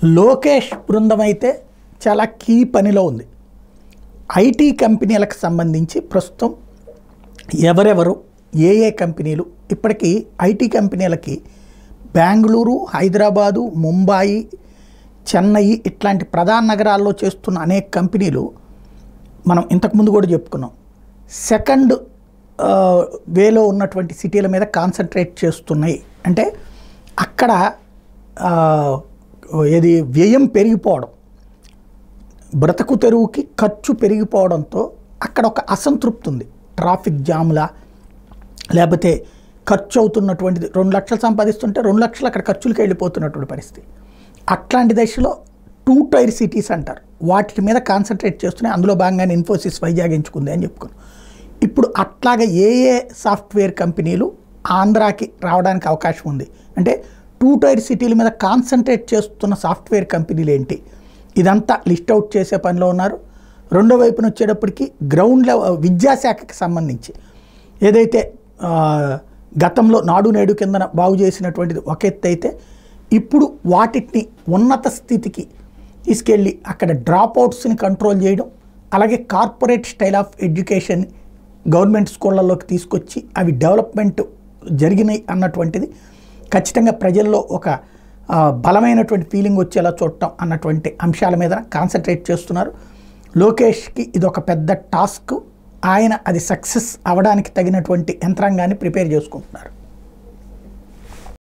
లోకేష్ బృందం అయితే చాలా కీ పనిలో ఉంది ఐటీ కంపెనీలకు సంబంధించి ప్రస్తుతం ఎవరెవరు ఏ ఏ కంపెనీలు ఇప్పటికీ ఐటీ కంపెనీలకి బెంగళూరు హైదరాబాదు ముంబాయి చెన్నై ఇట్లాంటి ప్రధాన నగరాల్లో చేస్తున్న అనేక కంపెనీలు మనం ఇంతకుముందు కూడా చెప్పుకున్నాం సెకండ్ ఆ, వేలో ఉన్నటువంటి సిటీల మీద కాన్సన్ట్రేట్ చేస్తున్నాయి అంటే అక్కడ ఆ, ఏది వ్యయం పెరిగిపోవడం బ్రతుకు తెరువుకి ఖర్చు పెరిగిపోవడంతో అక్కడ ఒక అసంతృప్తి ఉంది ట్రాఫిక్ జామ్లా లేకపోతే ఖర్చు అవుతున్నటువంటిది రెండు లక్షలు సంపాదిస్తుంటే రెండు లక్షలు అక్కడ ఖర్చులకి వెళ్ళిపోతున్నటువంటి పరిస్థితి అట్లాంటి దశలో టూ టైర్ సిటీస్ అంటారు వాటి మీద కాన్సన్ట్రేట్ చేస్తున్నాయి అందులో భాగంగానే ఇన్ఫోసిస్ వైజాగ్ ఎంచుకుంది అని చెప్పుకున్నాం ఇప్పుడు అట్లాగే ఏ ఏ సాఫ్ట్వేర్ కంపెనీలు ఆంధ్రాకి రావడానికి అవకాశం ఉంది అంటే టూ టైర్ సిటీల మీద కాన్సన్ట్రేట్ చేస్తున్న సాఫ్ట్వేర్ కంపెనీలు ఏంటి ఇదంతా లిస్ట్ అవుట్ చేసే పనిలో ఉన్నారు రెండో వైపున వచ్చేటప్పటికి గ్రౌండ్ లెవెల్ విద్యాశాఖకి సంబంధించి ఏదైతే ఆ, గతంలో నాడు నేడు కిందన బాగు చేసినటువంటిది ఒక ఎత్తు అయితే ఇప్పుడు వాటిని ఉన్నత స్థితికి తీసుకెళ్ళి అక్కడ డ్రాప్ అవుట్స్ని కంట్రోల్ చేయడం అలాగే corporate style of education government స్కూళ్ళలోకి తీసుకొచ్చి అవి డెవలప్మెంట్ జరిగినాయి అన్నటువంటిది ఖచ్చితంగా ప్రజల్లో ఒక ఆ, బలమైనటువంటి ఫీలింగ్ వచ్చేలా చూడటం అన్నటువంటి అంశాల మీద కాన్సన్ట్రేట్ చేస్తున్నారు లోకేష్కి ఇది ఒక పెద్ద టాస్క్ ఆయన అది సక్సెస్ అవ్వడానికి తగినటువంటి యంత్రాంగాన్ని ప్రిపేర్ చేసుకుంటున్నారు